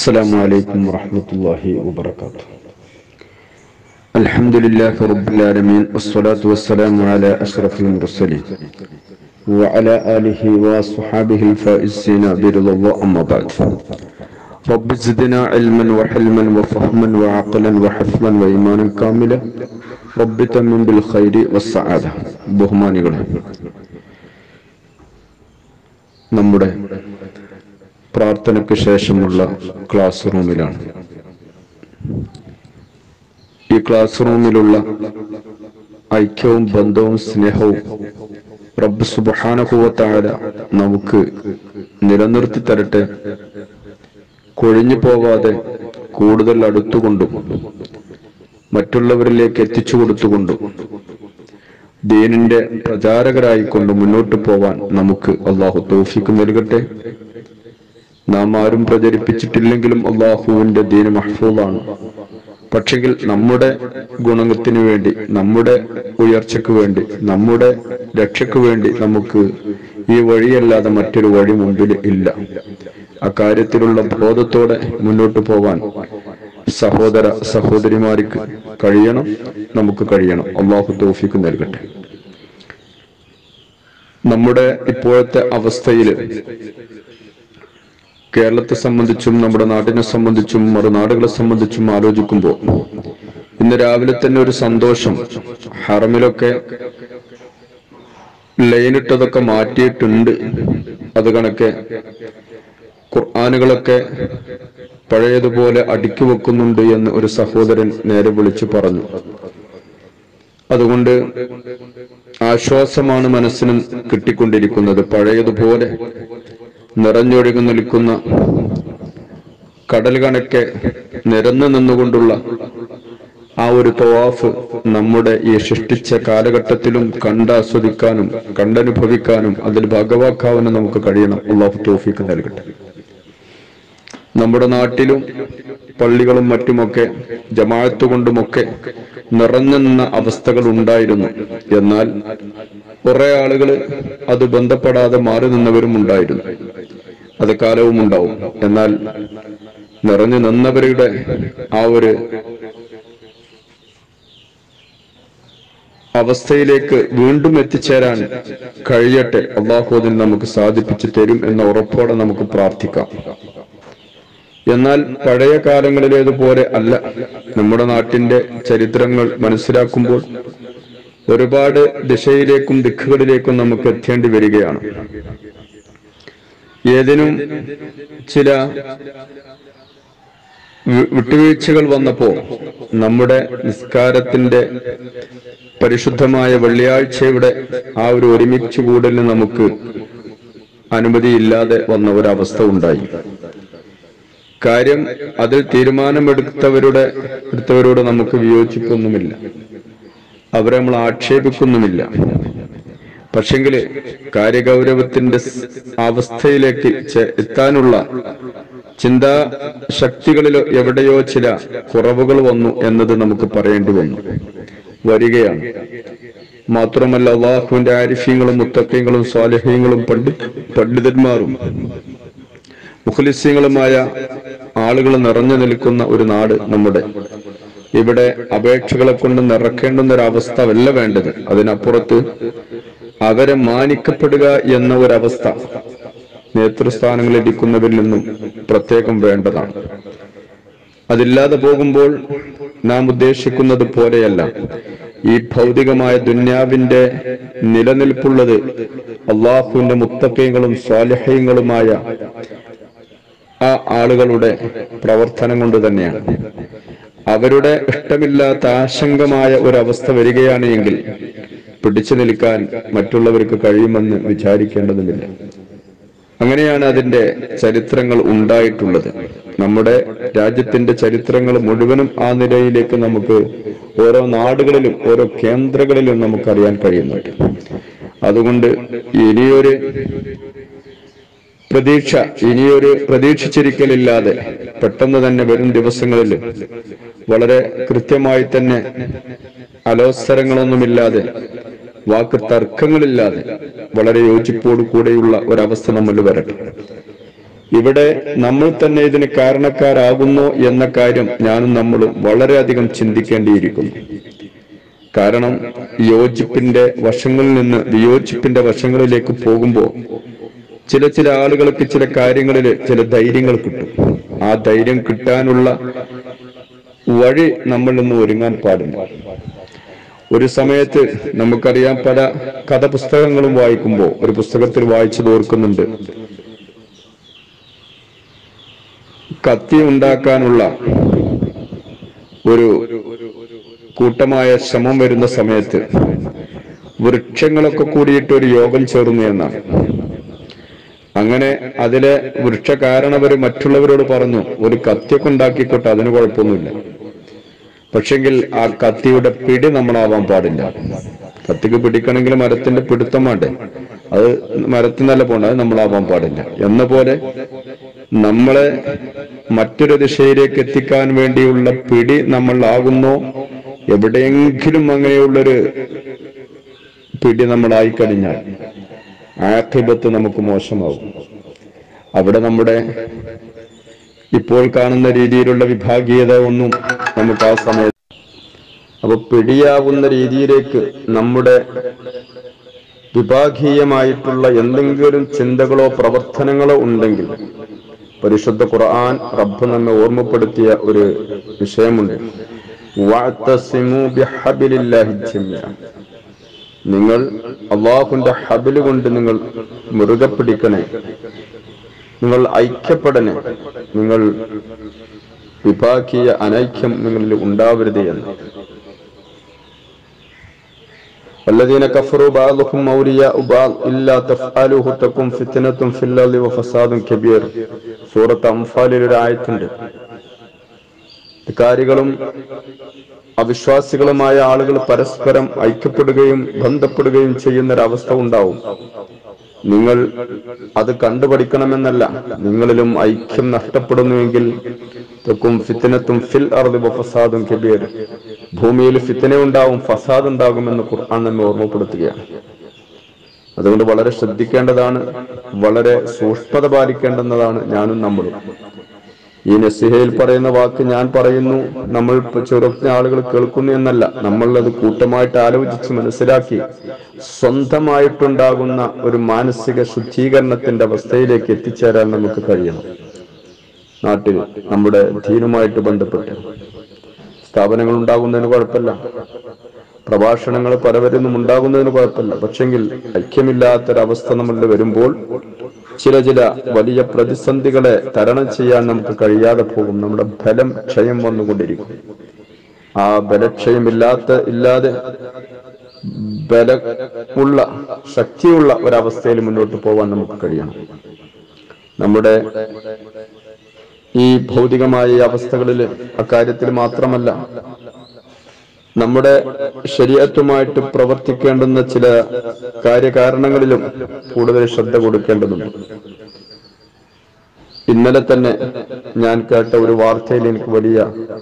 السلام عليكم ورحمة الله وبركاته الحمد لله رب العالمين والصلاة والسلام على أشرف المرسلين وعلى آله وصحابه الفائزين برضا الله أما بعد رب زدنا علما وحلما وفهما وعقلا وحفظا وإيمانا كاملا رب تمن بالخير والسعادة ബഹുമാനികളെ നമ്മുടെ പ്രാർത്ഥനയ്ക്ക് ശേഷമുള്ള ക്ലാസ് റൂമിലാണ് ഈ ക്ലാസ് റൂമിലുള്ള ഐക്യവും ബന്ധവും സ്നേഹവും റബ്ബ് സുബാനുഭവത്തായ നമുക്ക് നിലനിർത്തി തരട്ടെ കൊഴിഞ്ഞു പോവാതെ കൂടുതൽ അടുത്തുകൊണ്ടും മറ്റുള്ളവരിലേക്ക് എത്തിച്ചു കൊടുത്തുകൊണ്ടും ദീനിന്റെ പ്രചാരകരായിക്കൊണ്ട് മുന്നോട്ട് പോവാൻ നമുക്ക് അള്ളാഹു തോഫിക്ക് നൽകട്ടെ നാം ആരും പ്രചരിപ്പിച്ചിട്ടില്ലെങ്കിലും അള്ളാഹുവിന്റെ ദീന മഹ്ഫൂളാണ് പക്ഷെങ്കിൽ നമ്മുടെ ഗുണത്തിന് വേണ്ടി നമ്മുടെ ഉയർച്ചയ്ക്ക് വേണ്ടി നമ്മുടെ രക്ഷയ്ക്ക് വേണ്ടി നമുക്ക് ഈ വഴിയല്ലാതെ മറ്റൊരു വഴി മുമ്പിൽ ഇല്ല അക്കാര്യത്തിലുള്ള ബോധത്തോടെ മുന്നോട്ട് പോവാൻ സഹോദര സഹോദരിമാർക്ക് കഴിയണം നമുക്ക് കഴിയണം അള്ളാഹു തോഫിക്ക് നൽകട്ടെ നമ്മുടെ ഇപ്പോഴത്തെ അവസ്ഥയിൽ കേരളത്തെ സംബന്ധിച്ചും നമ്മുടെ നാട്ടിനെ സംബന്ധിച്ചും മറുനാടുകളെ സംബന്ധിച്ചും ആലോചിക്കുമ്പോൾ ഇന്ന് രാവിലെ തന്നെ ഒരു സന്തോഷം ഹറമിലൊക്കെ ലൈനിട്ടതൊക്കെ മാറ്റിയിട്ടുണ്ട് അത് കണക്കെ ഖുർആാനുകളൊക്കെ പഴയതുപോലെ അടുക്കി വെക്കുന്നുണ്ട് എന്ന് ഒരു സഹോദരൻ നേരെ വിളിച്ചു പറഞ്ഞു അതുകൊണ്ട് ആശ്വാസമാണ് മനസ്സിന് കിട്ടിക്കൊണ്ടിരിക്കുന്നത് പഴയതുപോലെ നിറഞ്ഞൊഴുകി നിൽക്കുന്ന കടൽ കണക്കെ നിരന്നു നിന്നുകൊണ്ടുള്ള ആ ഒരു തവാഫ് നമ്മുടെ ഈ സൃഷ്ടിച്ച കാലഘട്ടത്തിലും കണ്ടാസ്വദിക്കാനും കണ്ടനുഭവിക്കാനും അതിൽ ഭാഗവാക്കാവാനും നമുക്ക് കഴിയണം അള്ളാഹു തോഫിക്ക് നൽകട്ടെ നമ്മുടെ നാട്ടിലും പള്ളികളും മറ്റുമൊക്കെ ജമാഅത്ത് കൊണ്ടുമൊക്കെ നിറഞ്ഞെന്ന അവസ്ഥകൾ ഉണ്ടായിരുന്നു എന്നാൽ കുറെ ആളുകൾ അത് ബന്ധപ്പെടാതെ മാറി നിന്നവരും ഉണ്ടായിരുന്നു അത് കാലവും ഉണ്ടാവും എന്നാൽ നിറഞ്ഞു നിന്നവരുടെ ആ ഒരു അവസ്ഥയിലേക്ക് വീണ്ടും എത്തിച്ചേരാൻ കഴിയട്ടെ അള്ളാഹു അതിന് നമുക്ക് സാധിപ്പിച്ചു തരും എന്ന ഉറപ്പോടെ നമുക്ക് പ്രാർത്ഥിക്കാം എന്നാൽ പഴയ കാലങ്ങളിലേതുപോലെ അല്ല നമ്മുടെ നാട്ടിന്റെ ചരിത്രങ്ങൾ മനസ്സിലാക്കുമ്പോൾ ഒരുപാട് ദിശയിലേക്കും ദിക്കുകളിലേക്കും നമുക്ക് എത്തേണ്ടി വരികയാണ് ഏതിനും ചില വിട്ടുവീഴ്ചകൾ വന്നപ്പോ നമ്മുടെ നിസ്കാരത്തിന്റെ പരിശുദ്ധമായ വെള്ളിയാഴ്ചയുടെ ആ ഒരു ഒരുമിച്ച് കൂടലിന് നമുക്ക് അനുമതിയില്ലാതെ വന്ന ഒരവസ്ഥ ഉണ്ടായി കാര്യം അതിൽ തീരുമാനമെടുത്തവരുടെ എടുത്തവരോട് നമുക്ക് വിയോജിപ്പൊന്നുമില്ല അവരെ നമ്മൾ ആക്ഷേപിക്കുന്നുമില്ല പക്ഷെങ്കില് കാര്യഗൗരവത്തിന്റെ അവസ്ഥയിലേക്ക് എത്താനുള്ള ചിന്താ ശക്തികളിലോ എവിടെയോ ചില കുറവുകൾ വന്നു എന്നത് നമുക്ക് പറയേണ്ടി വന്നു വരികയാണ് മാത്രമല്ല അള്ളാഹുവിന്റെ ആരിഫ്യങ്ങളും മുത്തക്കങ്ങളും സ്വാലഹ്യങ്ങളും പണ്ഡി പണ്ഡിതന്മാരും മുഖലിസ്യങ്ങളുമായ ആളുകൾ നിറഞ്ഞു നിൽക്കുന്ന ഒരു നാട് നമ്മുടെ ഇവിടെ അപേക്ഷകളെ കൊണ്ട് നിറക്കേണ്ടുന്ന ഒരു അവസ്ഥ അല്ല വേണ്ടത് അതിനപ്പുറത്ത് അവരെ മാനിക്കപ്പെടുക എന്ന ഒരവസ്ഥ നേതൃസ്ഥാനങ്ങളിൽ ഇരിക്കുന്നവരിൽ നിന്നും പ്രത്യേകം വേണ്ടതാണ് അതില്ലാതെ പോകുമ്പോൾ നാം ഉദ്ദേശിക്കുന്നത് പോലെയല്ല ഈ ഭൗതികമായ ദുന്യാവിന്റെ നിലനിൽപ്പുള്ളത് അള്ളാഹുവിന്റെ മുത്തക്കയങ്ങളും സ്വാലഹ്യങ്ങളുമായ ആ ആളുകളുടെ പ്രവർത്തനം കൊണ്ട് തന്നെയാണ് അവരുടെ ഇഷ്ടമില്ലാത്ത ആശങ്കമായ ഒരവസ്ഥ വരികയാണ് എങ്കിൽ പിടിച്ചു നിൽക്കാൻ മറ്റുള്ളവർക്ക് കഴിയുമെന്ന് വിചാരിക്കേണ്ടതുമില്ല അങ്ങനെയാണ് അതിന്റെ ചരിത്രങ്ങൾ ഉണ്ടായിട്ടുള്ളത് നമ്മുടെ രാജ്യത്തിന്റെ ചരിത്രങ്ങൾ മുഴുവനും ആ നിലയിലേക്ക് നമുക്ക് ഓരോ നാടുകളിലും ഓരോ കേന്ദ്രങ്ങളിലും നമുക്കറിയാൻ കഴിയുന്നുണ്ട് അതുകൊണ്ട് ഇനിയൊരു പ്രതീക്ഷ ഇനിയൊരു പ്രതീക്ഷിച്ചിരിക്കലില്ലാതെ പെട്ടെന്ന് തന്നെ വരും ദിവസങ്ങളിൽ വളരെ കൃത്യമായി തന്നെ അലോസരങ്ങളൊന്നുമില്ലാതെ വാക്ക് തർക്കങ്ങളില്ലാതെ വളരെ യോജിപ്പോടു കൂടെയുള്ള ഒരവസ്ഥ നമ്മൾ വരട്ടെ ഇവിടെ നമ്മൾ തന്നെ ഇതിന് കാരണക്കാരാകുന്നു എന്ന കാര്യം ഞാനും നമ്മളും വളരെയധികം ചിന്തിക്കേണ്ടിയിരിക്കുന്നു കാരണം യോജിപ്പിന്റെ വശങ്ങളിൽ നിന്ന് വിയോജിപ്പിന്റെ വശങ്ങളിലേക്ക് പോകുമ്പോൾ ചില ചില ആളുകൾക്ക് ചില കാര്യങ്ങളിൽ ചില ധൈര്യങ്ങൾ കിട്ടും ആ ധൈര്യം കിട്ടാനുള്ള വഴി നമ്മൾ നിന്ന് ഒരുങ്ങാൻ പാടില്ല ഒരു സമയത്ത് നമുക്കറിയാം പല കഥപുസ്തകങ്ങളും വായിക്കുമ്പോൾ ഒരു പുസ്തകത്തിൽ വായിച്ചു ഓർക്കുന്നുണ്ട് കത്തി ഉണ്ടാക്കാനുള്ള ഒരു കൂട്ടമായ ശ്രമം വരുന്ന സമയത്ത് വൃക്ഷങ്ങളൊക്കെ കൂടിയിട്ട് ഒരു യോഗം ചേർന്നു എന്നാണ് അങ്ങനെ അതിലെ വൃക്ഷകാരണവര് മറ്റുള്ളവരോട് പറഞ്ഞു ഒരു കത്തിയൊക്കെ ഉണ്ടാക്കിക്കോട്ടെ അതിന് കുഴപ്പമൊന്നുമില്ല പക്ഷെങ്കിൽ ആ കത്തിയുടെ പിടി നമ്മളാവാൻ പാടില്ല കത്തിക്ക് പിടിക്കണമെങ്കിൽ മരത്തിന്റെ പിടുത്തം വേണ്ടേ അത് മരത്തിൽ നല്ല പോണ്ട അത് നമ്മളാവാൻ പാടില്ല എന്ന പോലെ നമ്മളെ മറ്റൊരു ദിശയിലേക്ക് എത്തിക്കാൻ വേണ്ടിയുള്ള പിടി നമ്മൾ ആകുന്നോ എവിടെയെങ്കിലും അങ്ങനെയുള്ളൊരു പിടി നമ്മളായി കഴിഞ്ഞാൽ ആഖിബത്ത് നമുക്ക് മോശമാവും അവിടെ നമ്മുടെ ഇപ്പോൾ കാണുന്ന രീതിയിലുള്ള വിഭാഗീയത ഒന്നും നമുക്ക് ആ സമയത്ത് അപ്പൊ പിടിയാവുന്ന രീതിയിലേക്ക് നമ്മുടെ വിഭാഗീയമായിട്ടുള്ള എന്തെങ്കിലും ചിന്തകളോ പ്രവർത്തനങ്ങളോ ഉണ്ടെങ്കിൽ പരിശുദ്ധ ഖുർആൻ റബ്ബ് നമ്മെ ഓർമ്മപ്പെടുത്തിയ ഒരു വിഷയമുണ്ട് വഅ്തസിമു ബിഹബിലില്ലാഹി ജമിഅ. നിങ്ങൾ അള്ളാഹുന്റെ ഹബില് കൊണ്ട് നിങ്ങൾ മുറുകെ പിടിക്കണേ നിങ്ങൾ ഐക്യപ്പെടണേ നിങ്ങൾ വിഭാഗീയ അനൈക്യം നിങ്ങളിൽ ഉണ്ടാവരുത് എന്ന് والذين كفروا بعضهم أولياء بعض إلا تفعلوه تكن فتنة في الأرض وفساد كبير സൂറത്ത് അംഫാലിൽ ഒരു ആയത്തുണ്ട് കാര്യങ്ങളും അവിശ്വാസികളുമായ ആളുകൾ പരസ്പരം ഐക്യപ്പെടുകയും ബന്ധപ്പെടുകയും ചെയ്യുന്ന ഒരവസ്ഥ ഉണ്ടാവും നിങ്ങൾ അത് കണ്ടുപഠിക്കണമെന്നല്ല നിങ്ങളിലും ഐക്യം നഷ്ടപ്പെടുന്നുവെങ്കിൽ തെക്കും ഫിത്തിനത്തും ഫിൽ അറുതി ഫസാദും കബീർ ഭൂമിയിൽ ഫിത്തിന ഉണ്ടാവും ഫസാദ് ഉണ്ടാകുമെന്ന് ഖുർആൻ നമ്മെ ഓർമ്മപ്പെടുത്തുകയാണ് അതുകൊണ്ട് വളരെ ശ്രദ്ധിക്കേണ്ടതാണ് വളരെ സൂക്ഷ്മത പാലിക്കേണ്ടുന്നതാണ് ഞാനും നമ്മളും ഈ നസിഹയിൽ പറയുന്ന വാക്ക് ഞാൻ പറയുന്നു നമ്മൾ ഇപ്പൊ ചെറുപ്പ ആളുകൾ കേൾക്കുന്നു എന്നല്ല നമ്മൾ അത് കൂട്ടമായിട്ട് ആലോചിച്ച് മനസ്സിലാക്കി സ്വന്തമായിട്ടുണ്ടാകുന്ന ഒരു മാനസിക ശുദ്ധീകരണത്തിന്റെ അവസ്ഥയിലേക്ക് എത്തിച്ചേരാൻ നമുക്ക് കഴിയണം നാട്ടിൽ നമ്മുടെ ധീനുമായിട്ട് ബന്ധപ്പെട്ട് സ്ഥാപനങ്ങൾ ഉണ്ടാകുന്നതിന് കുഴപ്പമില്ല പ്രഭാഷണങ്ങൾ പലവരിന്നും ഉണ്ടാകുന്നതിന് കുഴപ്പമില്ല പക്ഷെങ്കിൽ ഐക്യമില്ലാത്തൊരവസ്ഥ നമ്മളിൽ വരുമ്പോൾ ചില ചില വലിയ പ്രതിസന്ധികളെ തരണം ചെയ്യാൻ നമുക്ക് കഴിയാതെ പോകും നമ്മുടെ ബലം ക്ഷയം വന്നുകൊണ്ടിരിക്കും ആ ബലക്ഷയമില്ലാത്ത ഇല്ലാതെ ബലമുള്ള ശക്തിയുള്ള ഒരവസ്ഥയിൽ മുന്നോട്ട് പോവാൻ നമുക്ക് കഴിയണം നമ്മുടെ ഈ ഭൗതികമായ ഈ അവസ്ഥകളിൽ അക്കാര്യത്തിൽ മാത്രമല്ല നമ്മുടെ ശരീരത്തുമായിട്ട് പ്രവർത്തിക്കേണ്ടുന്ന ചില കാര്യകാരണങ്ങളിലും കൂടുതൽ ശ്രദ്ധ കൊടുക്കേണ്ടതുണ്ട് ഇന്നലെ തന്നെ ഞാൻ കേട്ട ഒരു വാർത്തയിൽ എനിക്ക് വലിയ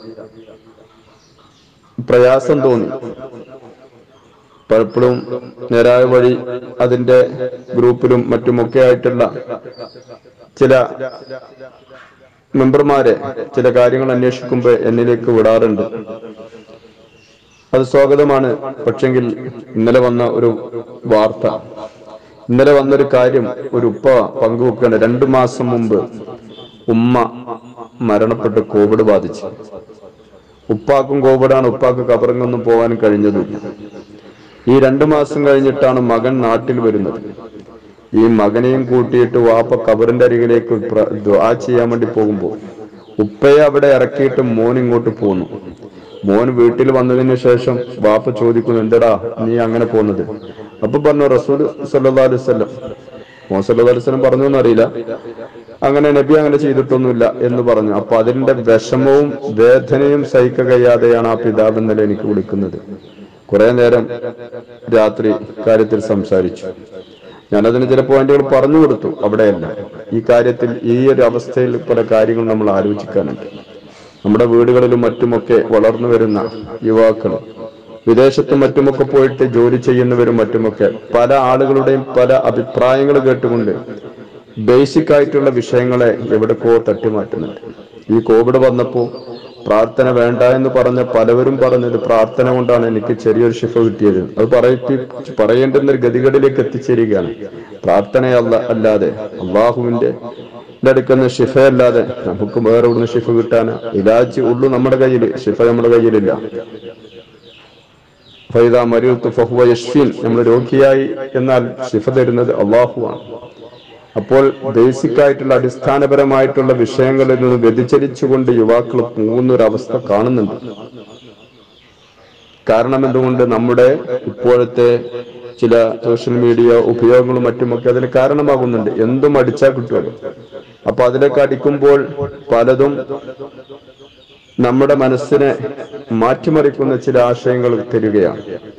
പ്രയാസം തോന്നി പലപ്പോഴും നേരായ വഴി അതിന്റെ ഗ്രൂപ്പിലും മറ്റുമൊക്കെ ആയിട്ടുള്ള ചില മെമ്പർമാരെ ചില കാര്യങ്ങൾ അന്വേഷിക്കുമ്പോൾ എന്നിലേക്ക് വിടാറുണ്ട് അത് സ്വാഗതമാണ് പക്ഷെങ്കിൽ ഇന്നലെ വന്ന ഒരു വാർത്ത ഇന്നലെ വന്നൊരു കാര്യം ഒരു ഉപ്പ പങ്കുവെക്കുകയാണ് രണ്ടു മാസം മുമ്പ് ഉമ്മ മരണപ്പെട്ട് കോവിഡ് ബാധിച്ചു ഉപ്പാക്കും കോവിഡാണ് ഉപ്പാക്ക് കബറിങ്ങൊന്നും പോകാൻ കഴിഞ്ഞതുമില്ല ഈ രണ്ടു മാസം കഴിഞ്ഞിട്ടാണ് മകൻ നാട്ടിൽ വരുന്നത് ഈ മകനെയും കൂട്ടിയിട്ട് വാപ്പ കബറിന്റെ അരികിലേക്ക് പ്ര- ദുആ ചെയ്യാൻ വേണ്ടി പോകുമ്പോൾ ഉപ്പയെ അവിടെ ഇറക്കിയിട്ട് മോൻ ഇങ്ങോട്ട് പോന്നു മോൻ വീട്ടിൽ വന്നതിന് ശേഷം വാപ്പ ചോദിക്കുന്നു എന്തടാ നീ അങ്ങനെ പോകുന്നത് അപ്പൊ പറഞ്ഞു റസൂൽ സല്ലല്ലാഹു അലൈഹി വസല്ലം മോൻ സല്ലല്ലാഹു അലൈഹി വസല്ലം പറഞ്ഞു എന്നറിയില്ല അങ്ങനെ നബി അങ്ങനെ ചെയ്തിട്ടൊന്നുമില്ല എന്ന് പറഞ്ഞു അപ്പൊ അതിന്റെ വിഷമവും വേദനയും സഹിക്ക കഴിയാതെയാണ് ആ പിതാവ് ഇന്നലെ എനിക്ക് വിളിക്കുന്നത് കുറെ നേരം രാത്രി കാര്യത്തിൽ സംസാരിച്ചു ഞാനതിന് ചില പോയിന്റുകൾ പറഞ്ഞു കൊടുത്തു അവിടെയല്ല ഈ കാര്യത്തിൽ ഈ ഒരു അവസ്ഥയിൽ പല കാര്യങ്ങൾ നമ്മൾ ആലോചിക്കാനുണ്ട് നമ്മുടെ വീടുകളിലും മറ്റുമൊക്കെ വളർന്നു വരുന്ന യുവാക്കൾ വിദേശത്തും മറ്റുമൊക്കെ പോയിട്ട് ജോലി ചെയ്യുന്നവരും മറ്റുമൊക്കെ പല ആളുകളുടെയും പല അഭിപ്രായങ്ങൾ കേട്ടുകൊണ്ട് ബേസിക് ആയിട്ടുള്ള വിഷയങ്ങളെ എവിടേക്കോ തട്ടിമാറ്റുന്നുണ്ട് ഈ കോവിഡ് വന്നപ്പോ പ്രാർത്ഥന വേണ്ട എന്ന് പറഞ്ഞ പലവരും പറഞ്ഞത് പ്രാർത്ഥന കൊണ്ടാണ് എനിക്ക് ചെറിയൊരു ശിഫ കിട്ടിയത് അത് പറയിപ്പി പറയേണ്ടുന്ന ഒരു ഗതികളിലേക്ക് എത്തിച്ചേരുകയാണ് പ്രാർത്ഥനയല്ല അല്ലാതെ അള്ളാഹുവിന്റെ അടുക്കുന്ന ഷിഫയല്ലാതെ നമുക്ക് വേറെ ഇവിടുന്ന് ഷിഫ കിട്ടാൻ ഇലാജ് ഉള്ളു നമ്മുടെ കയ്യിൽ ഷിഫ നമ്മുടെ കയ്യിലില്ല ഫൈദ മരിയത്ത് ഫഹുവ യഷ്ഫീൻ നമ്മൾ രോഗിയായി എന്നാൽ ശിഫ തരുന്നത് അള്ളാഹുവാണ് അപ്പോൾ ബേസിക് ആയിട്ടുള്ള അടിസ്ഥാനപരമായിട്ടുള്ള വിഷയങ്ങളിൽ നിന്ന് വ്യതിചലിച്ചുകൊണ്ട് യുവാക്കൾ പോകുന്നൊരവസ്ഥ കാണുന്നുണ്ട് കാരണം എന്തുകൊണ്ട് നമ്മുടെ ഇപ്പോഴത്തെ ചില സോഷ്യൽ മീഡിയ ഉപയോഗങ്ങളും മറ്റുമൊക്കെ അതിന് കാരണമാകുന്നുണ്ട് എന്തും അടിച്ചാൽ കിട്ടുമല്ലോ അപ്പൊ അതിലേക്ക് അടിക്കുമ്പോൾ പലതും നമ്മുടെ മനസ്സിനെ മാറ്റിമറിക്കുന്ന ചില ആശയങ്ങൾ തരികയാണ്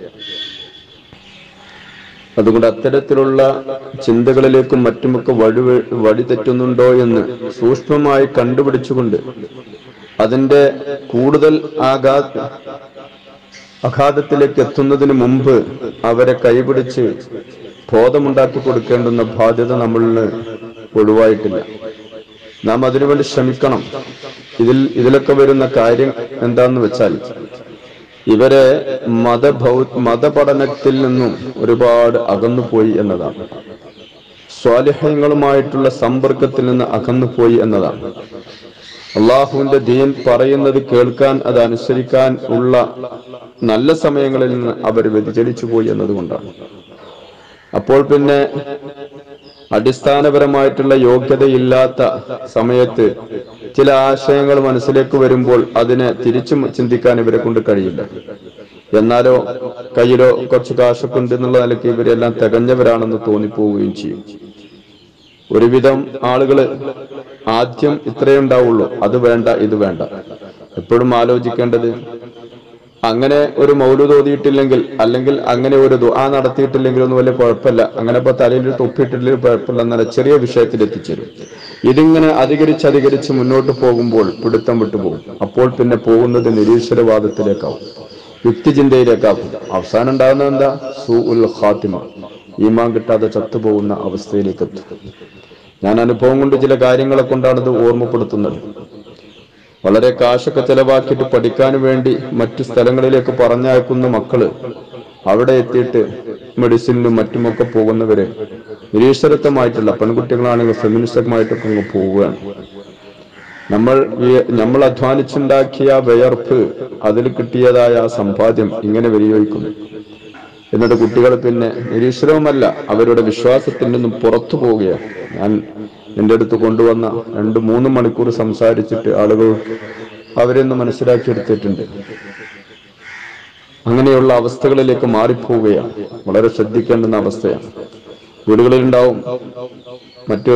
അതുകൊണ്ട് അത്തരത്തിലുള്ള ചിന്തകളിലേക്കും മറ്റുമൊക്കെ വഴി വഴി തെറ്റുന്നുണ്ടോ എന്ന് സൂക്ഷ്മമായി കണ്ടുപിടിച്ചുകൊണ്ട് അതിന്റെ കൂടുതൽ ആഘാ അഘാതത്തിലേക്ക് എത്തുന്നതിന് മുമ്പ് അവരെ കൈപിടിച്ച് ബോധമുണ്ടാക്കി കൊടുക്കേണ്ടുന്ന ബാധ്യത നമ്മളിൽ ഒഴിവായിട്ടില്ല നാം അതിനുവേണ്ടി ശ്രമിക്കണം ഇതിൽ ഇതിലൊക്കെ വരുന്ന കാര്യം എന്താന്ന് വെച്ചാൽ ഇവരെ മതഭൗ മതപഠനത്തിൽ നിന്നും ഒരുപാട് അകന്നുപോയി എന്നതാണ് സ്വാലിഹ്യങ്ങളുമായിട്ടുള്ള സമ്പർക്കത്തിൽ നിന്ന് അകന്നുപോയി എന്നതാണ് അള്ളാഹുവിന്റെ ദീൻ പറയുന്നത് കേൾക്കാൻ അത് അനുസരിക്കാൻ ഉള്ള നല്ല സമയങ്ങളിൽ നിന്ന് അവർ വ്യതിചലിച്ചു പോയി എന്നതുകൊണ്ടാണ് അപ്പോൾ പിന്നെ അടിസ്ഥാനപരമായിട്ടുള്ള യോഗ്യതയില്ലാത്ത സമയത്ത് ചില ആശയങ്ങൾ മനസ്സിലേക്ക് വരുമ്പോൾ അതിനെ തിരിച്ചു ചിന്തിക്കാൻ ഇവരെ കൊണ്ട് കഴിയില്ല എന്നാലോ കയ്യിലോ കുറച്ച് കാശൊക്കെ ഉണ്ട് എന്നുള്ള നിലയ്ക്ക് ഇവരെല്ലാം തികഞ്ഞവരാണെന്ന് തോന്നിപ്പോവുകയും ചെയ്യും ഒരുവിധം ആളുകള് ആദ്യം ഇത്രയേ ഉണ്ടാവുള്ളൂ അത് വേണ്ട ഇത് വേണ്ട എപ്പോഴും ആലോചിക്കേണ്ടത് അങ്ങനെ ഒരു മൗലൂദ് ഓതിയിട്ടില്ലെങ്കിൽ അല്ലെങ്കിൽ അങ്ങനെ ഒരു ദുആ നടത്തിയിട്ടില്ലെങ്കിൽ ഒന്നും വലിയ കുഴപ്പമില്ല അങ്ങനെ ഇപ്പൊ തലയിൽ ഒരു തൊപ്പിയിട്ടില്ലെങ്കിൽ കുഴപ്പമില്ല എന്നാൽ ചെറിയ വിഷയത്തിൽ എത്തിച്ചേരും ഇതിങ്ങനെ അധികരിച്ച് അധികരിച്ച് മുന്നോട്ട് പോകുമ്പോൾ പിടുത്തം വിട്ടുപോകും അപ്പോൾ പിന്നെ പോകുന്നത് നിരീശ്വരവാദത്തിലേക്കാവും യുക്തിചിന്തയിലേക്കാവും അവസാനം ഉണ്ടാകുന്നത് എന്താ സു ഉൽ ഖാത്തിമ ഈമാൻ കിട്ടാതെ ചത്തുപോകുന്ന അവസ്ഥയിലേക്ക് എത്തും ഞാൻ അനുഭവം കൊണ്ട് ചില കാര്യങ്ങളെ കൊണ്ടാണ് ഇത് ഓർമ്മപ്പെടുത്തുന്നത് വളരെ കാശൊക്കെ ചെലവാക്കിയിട്ട് പഠിക്കാൻ വേണ്ടി മറ്റു സ്ഥലങ്ങളിലേക്ക് പറഞ്ഞയക്കുന്ന മക്കള് അവിടെ എത്തിയിട്ട് മെഡിസിനും മറ്റുമൊക്കെ പോകുന്നവര് നിരീശ്വരത്വമായിട്ടുള്ള പെൺകുട്ടികളാണെങ്കിൽ ഫെമിനിസ്റ്റമായിട്ടൊക്കെ അങ്ങ് പോവുകയാണ് നമ്മൾ ഈ നമ്മൾ അധ്വാനിച്ചുണ്ടാക്കിയ വിയർപ്പ് അതിൽ കിട്ടിയതായ ആ സമ്പാദ്യം ഇങ്ങനെ വിനിയോഗിക്കുന്നു എന്നിട്ട് കുട്ടികൾ പിന്നെ നിരീശ്വരവുമല്ല അവരുടെ വിശ്വാസത്തിൽ നിന്നും പുറത്തു പോവുകയാണ് ഞാൻ എൻ്റെ അടുത്ത് കൊണ്ടുവന്ന രണ്ട് മൂന്ന് മണിക്കൂർ സംസാരിച്ചിട്ട് ആളുകൾ അവരെന്ന് മനസ്സിലാക്കിയെടുത്തിട്ടുണ്ട് അങ്ങനെയുള്ള അവസ്ഥകളിലേക്ക് മാറിപ്പോവുകയാണ് വളരെ ശ്രദ്ധിക്കേണ്ടുന്ന അവസ്ഥയാണ് വീടുകളിലുണ്ടാവും മറ്റ്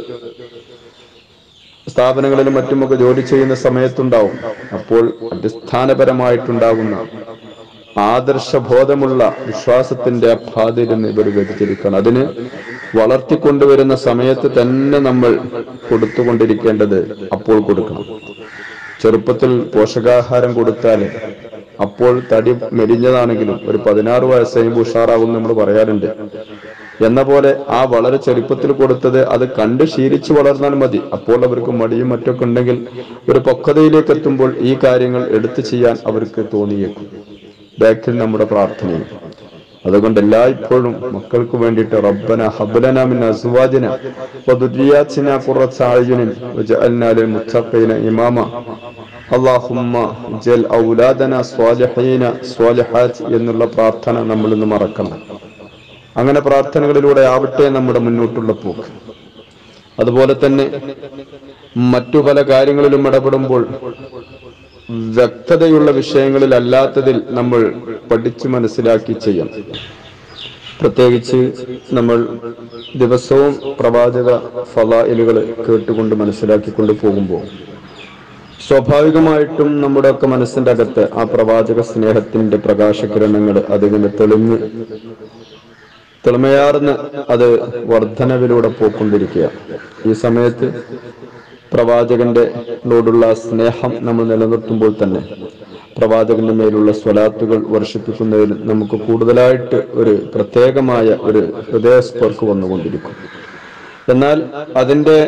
സ്ഥാപനങ്ങളിലും മറ്റുമൊക്കെ ജോലി ചെയ്യുന്ന സമയത്തുണ്ടാവും അപ്പോൾ അടിസ്ഥാനപരമായിട്ടുണ്ടാകുന്ന ആദർശബോധമുള്ള വിശ്വാസത്തിന്റെ അഭാതിൽ നിന്ന് ഇവർ വ്യതിചലിക്കണം അതിന് വളർത്തിക്കൊണ്ടുവരുന്ന സമയത്ത് തന്നെ നമ്മൾ കൊടുത്തുകൊണ്ടിരിക്കേണ്ടത് അപ്പോൾ കൊടുക്കണം ചെറുപ്പത്തിൽ പോഷകാഹാരം കൊടുത്താൽ അപ്പോൾ തടി മെലിഞ്ഞതാണെങ്കിലും ഒരു പതിനാറ് വയസ്സ് കഴിയുമ്പോൾ ഉഷാറാകും നമ്മൾ പറയാറുണ്ട് എന്ന പോലെ ആ വളരെ ചെറുപ്പത്തിൽ കൊടുത്തത് അത് കണ്ട് ശീലിച്ചു വളർന്നാൽ മതി അപ്പോൾ അവർക്ക് മടിയും മറ്റൊക്കെ ഉണ്ടെങ്കിൽ ഒരു പക്വതയിലേക്ക് എത്തുമ്പോൾ ഈ കാര്യങ്ങൾ എടുത്തു ചെയ്യാൻ അവർക്ക് തോന്നിയേക്കും ബാക്കിൽ നമ്മുടെ പ്രാർത്ഥനയും അതുകൊണ്ട് എല്ലായ്പ്പോഴും മക്കൾക്ക് വേണ്ടിയിട്ട് റബ്ബന ഹബ്ലന മിൻ അസ്വാജിന വദുരിയാത്തിന ഖുറത്ത അയ്യുനിൻ വജഅൽനാ ലിൽ മുത്തഖീന ഇമാമ അല്ലാഹുമ്മ ജൽ ഔലാദന സ്വാലിഹീന സ്വാലിഹാത്ത് എന്നുള്ള പ്രാർത്ഥന നമ്മൾ ഇന്ന് മറക്കണം അങ്ങനെ പ്രാർത്ഥനകളിലൂടെ ആവട്ടെ നമ്മുടെ മുന്നോട്ടുള്ള പോക്ക് അതുപോലെ തന്നെ മറ്റു പല കാര്യങ്ങളിലും ഇടപെടുമ്പോൾ വ്യക്തതയുള്ള വിഷയങ്ങളിൽ അല്ലാത്തതിൽ നമ്മൾ പഠിച്ചു മനസ്സിലാക്കി ചെയ്യണം പ്രത്യേകിച്ച് നമ്മൾ ദിവസവും പ്രവാചക ഫലായിലുകൾ കേട്ടുകൊണ്ട് മനസ്സിലാക്കിക്കൊണ്ട് പോകുമ്പോൾ സ്വാഭാവികമായിട്ടും നമ്മുടെ ഒക്കെ മനസ്സിന്റെ അകത്ത് ആ പ്രവാചക സ്നേഹത്തിന്റെ പ്രകാശകിരണങ്ങൾ അതിങ്ങനെ തെളിഞ്ഞ് തെളിമയാർന്ന് അത് വർധനവിലൂടെ പോയിക്കൊണ്ടിരിക്കുക ഈ സമയത്ത് പ്രവാചകന്റെ ോടുള്ള സ്നേഹം നമ്മൾ നിലനിർത്തുമ്പോൾ തന്നെ പ്രവാചകന്റെ മേലുള്ള സ്വലാത്തുകൾ വർഷിപ്പിക്കുന്നതിൽ നമുക്ക് കൂടുതലായിട്ട് ഒരു പ്രത്യേകമായ ഒരു ഹൃദയസ്പർക്ക് വന്നുകൊണ്ടിരിക്കും എന്നാൽ അതിന്റെ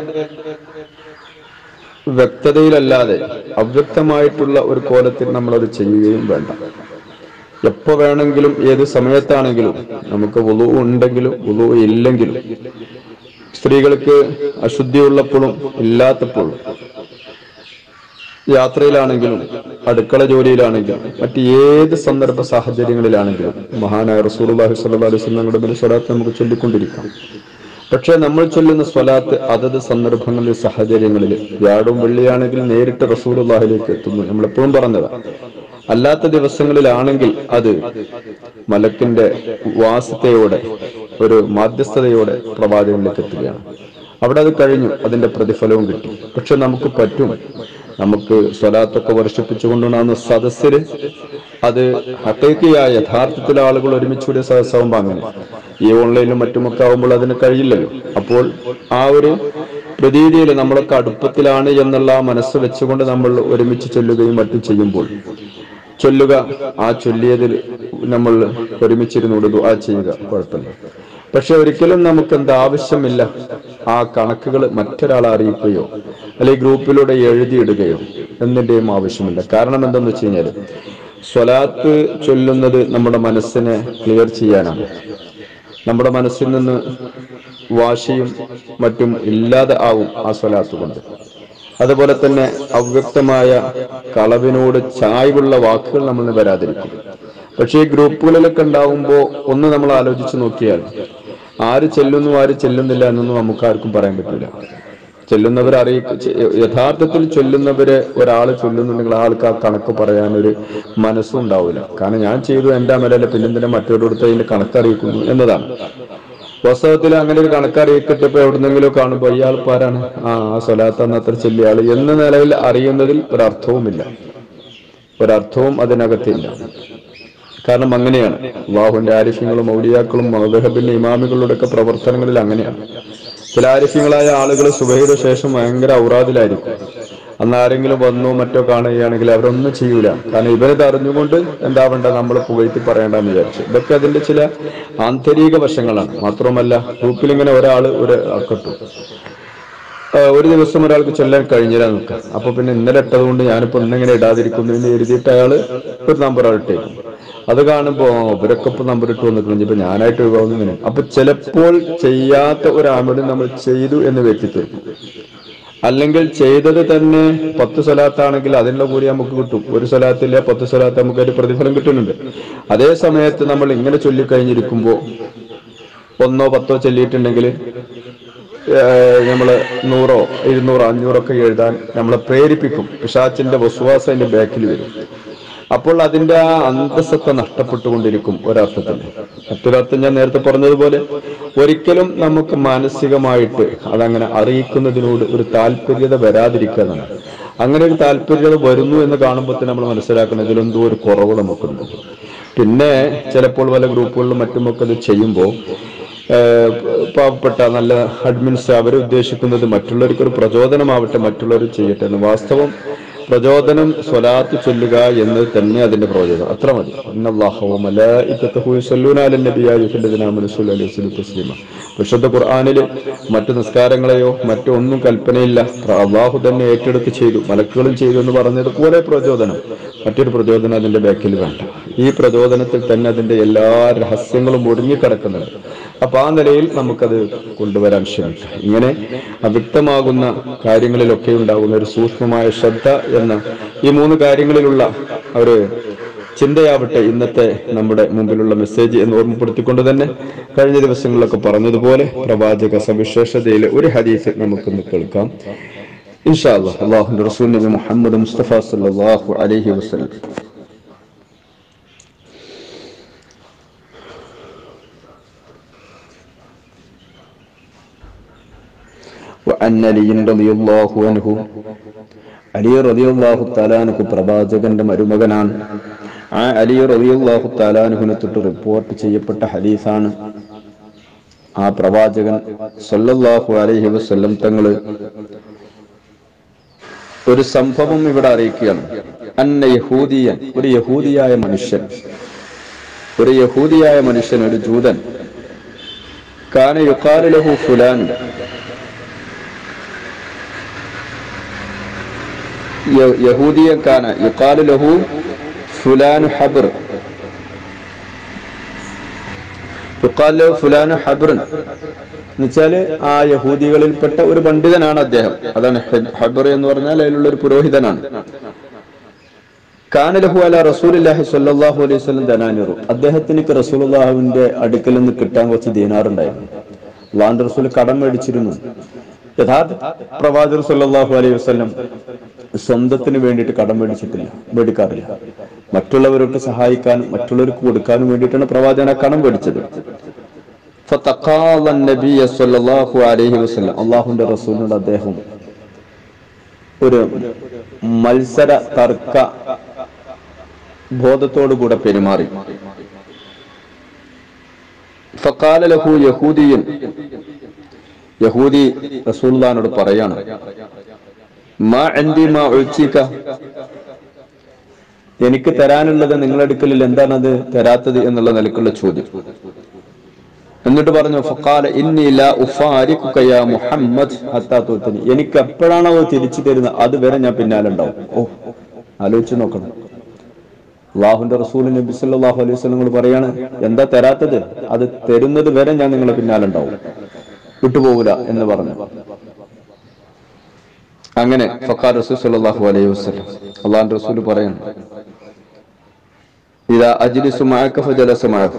വ്യക്തതയിലല്ലാതെ അവ്യക്തമായിട്ടുള്ള ഒരു കോലത്തിൽ നമ്മളത് ചെയ്യുകയും വേണ്ട എപ്പോ വേണമെങ്കിലും ഏത് സമയത്താണെങ്കിലും നമുക്ക് വുളു ഉണ്ടെങ്കിലും വുളു ഇല്ലെങ്കിലും സ്ത്രീകൾക്ക് അശുദ്ധിയുള്ളപ്പോഴും ഇല്ലാത്തപ്പോഴും യാത്രയിലാണെങ്കിലും അടുക്കള ജോലിയിലാണെങ്കിലും മറ്റ് ഏത് സന്ദർഭ സാഹചര്യങ്ങളിലാണെങ്കിലും മഹാനായ റസൂലുള്ളാഹി സ്വല്ലല്ലാഹു അലൈഹി വസല്ലമയുടെ മേൽ സ്വലാത്ത് നമുക്ക് ചൊല്ലിക്കൊണ്ടിരിക്കാം പക്ഷെ നമ്മൾ ചൊല്ലുന്ന സ്വലാത്ത് അതത് സന്ദർഭങ്ങളിൽ സാഹചര്യങ്ങളിൽ വ്യാഴവും വെള്ളിയാണെങ്കിൽ നേരിട്ട് റസൂലുള്ളാഹിലേക്ക് എത്തുന്നു നമ്മൾ എപ്പോഴും പറഞ്ഞതാണ് അല്ലാത്ത ദിവസങ്ങളിലാണെങ്കിൽ അത് മലക്കിന്റെ വാസതയോടെ ഒരു മാധ്യസ്ഥതയോടെ പ്രവാചകനിലേക്ക് എത്തുകയാണ് അവിടെ അത് കഴിഞ്ഞു അതിന്റെ പ്രതിഫലവും കിട്ടി പക്ഷെ നമുക്ക് പറ്റും നമുക്ക് സ്വലാത്തൊക്കെ വർഷിപ്പിച്ചുകൊണ്ടുണ്ടാകുന്ന സദസ്സില് അത് ഹത്തേക്കിയായ യഥാർത്ഥത്തിൽ ആളുകൾ ഒരുമിച്ചുകൂടിയ സദസ്സാവുമ്പോൾ അങ്ങനെ ഈ ഓൺലൈനിലും മറ്റുമൊക്കെ ആവുമ്പോൾ അതിന് കഴിയില്ലല്ലോ അപ്പോൾ ആ ഒരു പ്രതീതിയിൽ നമ്മളൊക്കെ അടുപ്പത്തിലാണ് എന്നുള്ള ആ മനസ്സ് വെച്ചുകൊണ്ട് നമ്മൾ ഒരുമിച്ച് ചൊല്ലുകയും മറ്റും ചെയ്യുമ്പോൾ ചൊല്ലുക ആ ചൊല്ലിയതിൽ നമ്മൾ ഒരുമിച്ചിരുന്നോട് ദുആ ചെയ്യുക കുഴപ്പമില്ല പക്ഷെ ഒരിക്കലും നമുക്ക് എന്ത് ആവശ്യമില്ല ആ കണക്കുകൾ മറ്റൊരാളെ അറിയിക്കുകയോ അല്ലെങ്കിൽ ഗ്രൂപ്പിലൂടെ എഴുതിയിടുകയോ എന്നിന്റെയും ആവശ്യമില്ല കാരണം എന്തെന്ന് വെച്ച് കഴിഞ്ഞാൽ സ്വലാത്ത് ചൊല്ലുന്നത് നമ്മുടെ മനസ്സിനെ ക്ലിയർ ചെയ്യാനാണ് നമ്മുടെ മനസ്സിൽ നിന്ന് വാശിയും മറ്റും ഇല്ലാതെ ആവും ആ സ്വലാത്ത് കൊണ്ട് അതുപോലെ തന്നെ അവ്യക്തമായ കളവിനോട് ചായ്വുള്ള വാക്കുകൾ നമ്മൾ വരാതിരിക്കും പക്ഷേ ഈ ഗ്രൂപ്പുകളിലൊക്കെ ഉണ്ടാവുമ്പോൾ ഒന്ന് നമ്മൾ ആലോചിച്ച് നോക്കിയാൽ ആര് ചെല്ലുന്നു ആര് ചെല്ലുന്നില്ല എന്നൊന്നും നമുക്ക് ആർക്കും പറയാൻ പറ്റില്ല ചെല്ലുന്നവരെ അറിയിക്ക ചെ- യഥാർത്ഥത്തിൽ ചൊല്ലുന്നവരെ ഒരാൾ ചൊല്ലുന്നുണ്ടെങ്കിൽ ആൾക്ക് ആ കണക്ക് പറയാനൊരു മനസ്സും ഉണ്ടാവില്ല കാരണം ഞാൻ ചെയ്തു എന്റെ അമലല്ല പിന്നെന്തിനാ മറ്റൊരിടത്ത് അതിന്റെ കണക്ക് അറിയിക്കുന്നു എന്നതാണ് വാസ്തവത്തിൽ അങ്ങനെ ഒരു കണക്കറിയിക്കട്ടെ ഇപ്പൊ എവിടുന്നെങ്കിലും കാണുമ്പോൾ ഇയാൾ പാരാണ് ആ ആ സ്വലാത്ത് അന്ന് അത്ര ചെല്ലിയ ആള് എന്ന നിലയിൽ അറിയുന്നതിൽ ഒരർത്ഥവുമില്ല ഒരർത്ഥവും അതിനകത്തില്ല കാരണം അങ്ങനെയാണ് അള്ളാഹുവിന്റെ ആരിഫ്യങ്ങളും മൗലിയാക്കളും മൗദഹബിന്റെ ഇമാമികളുടെ ഒക്കെ പ്രവർത്തനങ്ങളിൽ അങ്ങനെയാണ് ചില ആരിഫ്യങ്ങളായ ആളുകൾ സുബഹയുടെ ശേഷം ഭയങ്കര ഔറാദിലായിരിക്കും അന്ന് ആരെങ്കിലും വന്നോ മറ്റോ കാണുകയാണെങ്കിൽ അവരൊന്നും ചെയ്യൂല കാരണം ഇവരത് അറിഞ്ഞുകൊണ്ട് എന്താവേണ്ട നമ്മൾ പുകഴ്ത്തി പറയേണ്ടെന്ന് വിചാരിച്ചു ഇതൊക്കെ അതിന്റെ ചില ആന്തരിക വശങ്ങളാണ് മാത്രമല്ല ഗ്രൂപ്പിൽ ഇങ്ങനെ ഒരാൾ ഒരു ആക്കട്ടു ആ, ഒരു ദിവസം ഒരാൾക്ക് ചൊല്ലാൻ കഴിഞ്ഞില്ല നിൽക്കാം അപ്പൊ പിന്നെ ഇന്നലെ ഇട്ടതുകൊണ്ട് ഞാനിപ്പോ ഇന്നെങ്ങനെ ഇടാതിരിക്കുന്നു എന്ന് എഴുതിയിട്ട് അയാള് ഒരു നമ്പർ ഇട്ടേക്കും അത് കാണുമ്പോ ആ, ഇവരൊക്കെ ഇപ്പൊ നമ്പർ ഇട്ട് വന്നിട്ടുണ്ട് ഇപ്പൊ ഞാനായിട്ട് ഒഴിവാകുന്നു അപ്പൊ ചിലപ്പോൾ ചെയ്യാത്ത ഒരു ആമോട് നമ്മൾ ചെയ്തു എന്ന് വ്യക്തിത്വം അല്ലെങ്കിൽ ചെയ്തത് തന്നെ പത്ത് സ്വലാത്താണെങ്കിൽ അതിനുള്ള കൂലി നമുക്ക് കിട്ടും ഒരു സ്വലാത്തില്ല പത്ത് സ്വലാത്ത് നമുക്ക് അതിന്റെ പ്രതിഫലം കിട്ടുന്നുണ്ട് അതേ സമയത്ത് നമ്മൾ ഇങ്ങനെ ചൊല്ലിക്കഴിഞ്ഞിരിക്കുമ്പോ ഒന്നോ പത്തോ ചൊല്ലിയിട്ടുണ്ടെങ്കിൽ നമ്മള് നൂറോ ഇരുന്നൂറോ അഞ്ഞൂറൊക്കെ എഴുതാൻ നമ്മളെ പ്രേരിപ്പിക്കും പിശാച്ചിന്റെ വസുവാസം അതിന്റെ ബാക്കിൽ വരും അപ്പോൾ അതിന്റെ ആ അന്തസ്സത്തെ നഷ്ടപ്പെട്ടുകൊണ്ടിരിക്കും ഒരർത്ഥത്തിൽ മറ്റൊരർത്ഥം ഞാൻ നേരത്തെ പറഞ്ഞതുപോലെ ഒരിക്കലും നമുക്ക് മാനസികമായിട്ട് അതങ്ങനെ അറിയിക്കുന്നതിനോട് ഒരു താല്പര്യത വരാതിരിക്കുന്നതാണ് അങ്ങനെ ഒരു താല്പര്യത വരുന്നു എന്ന് കാണുമ്പോൾ തന്നെ നമ്മൾ മനസ്സിലാക്കണം ഇതിലെന്തോ ഒരു കുറവ് നമുക്കുണ്ട് പിന്നെ ചിലപ്പോൾ പല ഗ്രൂപ്പുകളിലും മറ്റുമൊക്കെ ഇത് ചെയ്യുമ്പോൾ ഏഹ് പാവപ്പെട്ട നല്ല അഡ്മിൻസ് അവർ ഉദ്ദേശിക്കുന്നത് മറ്റുള്ളവർക്ക് ഒരു പ്രചോദനമാവട്ടെ മറ്റുള്ളവർ ചെയ്യട്ടെ എന്ന് വാസ്തവം പ്രചോദനം സ്വലാത്ത് ചൊല്ലുക എന്നത് തന്നെ അതിന്റെ പ്രചോദനം അത്ര മതി ഇന്നല്ലാഹു മലായികത്തുഹു യുസല്ലൂന അലൻ നബിയ യുഹല്ലദീന ആമനു സ്വല്ലു അലൈഹി വസല്ലം തസ്ലീമ വിശുദ്ധ ഖുർആനിൽ മറ്റു നിസ്കാരങ്ങളെയോ മറ്റു ഒന്നും കൽപ്പനയില്ല അള്ളാഹു തന്നെ ഏറ്റെടുത്ത് ചെയ്തു മലക്കുകളും ചെയ്തു എന്ന് പറഞ്ഞത് പോലെ പ്രചോദനം മറ്റൊരു പ്രചോദനം അതിന്റെ ബാക്കിൽ വേണ്ട ഈ പ്രചോദനത്തിൽ തന്നെ അതിന്റെ എല്ലാ രഹസ്യങ്ങളും ഒടുങ്ങിക്കിടക്കുന്നുണ്ട് അപ്പൊ ആ നിലയിൽ നമുക്കത് കൊണ്ടുവരാൻ ശ്രമിക്കാം ഇങ്ങനെ അവ്യക്തമാകുന്ന കാര്യങ്ങളിലൊക്കെ ഉണ്ടാകുന്ന ഒരു സൂക്ഷ്മമായ ശ്രദ്ധ എന്ന ഈ മൂന്ന് കാര്യങ്ങളിലുള്ള ഒരു ചിന്തയാവട്ടെ ഇന്നത്തെ നമ്മുടെ മുമ്പിലുള്ള മെസ്സേജ് എന്ന് ഓർമ്മപ്പെടുത്തിക്കൊണ്ട് തന്നെ കഴിഞ്ഞ ദിവസങ്ങളിലൊക്കെ പറഞ്ഞതുപോലെ പ്രവാചക സവിശേഷതയിലെ ഒരു ഹദീസ് നമുക്കൊന്ന് കേൾക്കാം ഇൻഷാ അല്ലാഹ് അള്ളാഹുന്റെ റസൂൽ നബി മുഹമ്മദ് മുസ്തഫ സല്ലല്ലാഹു അലൈഹി വസല്ലം وعن علي رضي الله عنه അലി റളിയല്ലാഹു താലാനുക്ക് പ്രവാചകന്റെ മരുമകനാണ് ആ അലി റളിയല്ലാഹു താലാനുഹിനെ തൊട്ട് റിപ്പോർട്ട് ചെയ്യപ്പെട്ട ഹദീസാണ് ആ പ്രവാചകൻ സല്ലല്ലാഹു അലൈഹി വസല്ലം തങ്ങള് ഒരു സംഭവം ഇവിടെ അറിയിക്കുകയാണ് അന്ന യഹൂദിയൻ ഒരു യഹൂദിയായ മനുഷ്യൻ ഒരു യഹൂദിയായ മനുഷ്യൻ ഒരു ജൂതൻ കാന യുക്കാലു ലഹു ഫുലാൻ യ- യഹൂദിയക്കാന യുക്കാലു ലഹു ഫുലാനു ഹബർ യുക്കാലു ലഹു ഫുലാനു ഹബ്രൻ എന്നുവെച്ചാല് ആ യഹൂദികളിൽപ്പെട്ട ഒരു പണ്ഡിതനാണ് അദ്ദേഹം അതാണ് ഹെ- ഹബർ എന്ന് പറഞ്ഞാൽ അതിലുള്ള ഒരു പുരോഹിതനാണ് കാനലഹു അല റസൂലില്ലാഹി സ്വല്ലല്ലാഹു അലൈഹി വസല്ലം ദനാനിറു അദ്ദേഹത്തിന് റസൂലുള്ളാഹുവിന്റെ അടുക്കൽ നിന്ന് കിട്ടാൻ കുറച്ച് ദീനാറുണ്ടായിരുന്നു അള്ളാഹുന്റെ റസൂൽ കടം മേടിച്ചിരുന്നു യഥാർത്ഥ പ്രവാചകർ സല്ലല്ലാഹു അലൈഹി വസല്ലം സ്വന്തത്തിന് വേണ്ടിയിട്ട് കടം മേടിച്ചിട്ടില്ല മേടിക്കാറില്ല മറ്റുള്ളവർക്ക് സഹായിക്കാനും മറ്റുള്ളവർക്ക് കൊടുക്കാനും വേണ്ടിയിട്ടാണ് പ്രവാചകൻ ആ കടം മേടിച്ചത് ഫതഖാള നബിയ സ്വല്ലല്ലാഹു അലൈഹി വസല്ലം അള്ളാഹുന്റെ റസൂലിനോട് അദ്ദേഹം ഒരു മത്സര തർക്ക ബോധത്തോടുകൂടെ പെരുമാറി ഫക്കാല ലഹു യഹൂദിയൻ യഹൂദി റസൂൽദാനോട് പറയാണ് മാ അൻഡി മാ ഉഴ്ചിക്ക എനിക്ക് തരാനുള്ളത് നിങ്ങളുടെ അടുക്കലിൽ എന്താണത് തരാത്തത് എന്നുള്ള നിലക്കുള്ള ചോദ്യം എന്നിട്ട് പറഞ്ഞു ഫക്കാല ഇന്നി ലാ ഉഫാരിഖുക യാ മുഹമ്മദ് ഹത്താ തുഅ്തനി എനിക്ക് എപ്പോഴാണോ അത് തിരിച്ചു തരുന്നത് അതുവരെ ഞാൻ പിന്നാലെ ഉണ്ടാവും ഓ ആലോചിച്ച് നോക്കണം അള്ളാഹുന്റെ റസൂൽ നബി സല്ലല്ലാഹു അലൈഹി വസല്ലം പറയാണ് എന്താ തരാത്തത് അത് തരുന്നത് വരെ ഞാൻ നിങ്ങളെ പിന്നാലെ ഉണ്ടാവും വിട്ടുപോകൂല എന്ന് പറഞ്ഞു അങ്ങനെ ഫക്കാർ റസൂൽ സല്ലല്ലാഹു അലൈഹി വസല്ലം അള്ളാഹുന്റെ റസൂൽ പറയാണ് ഇതാ അജ്ലിസു മഅക ഫജലസ മഅഹു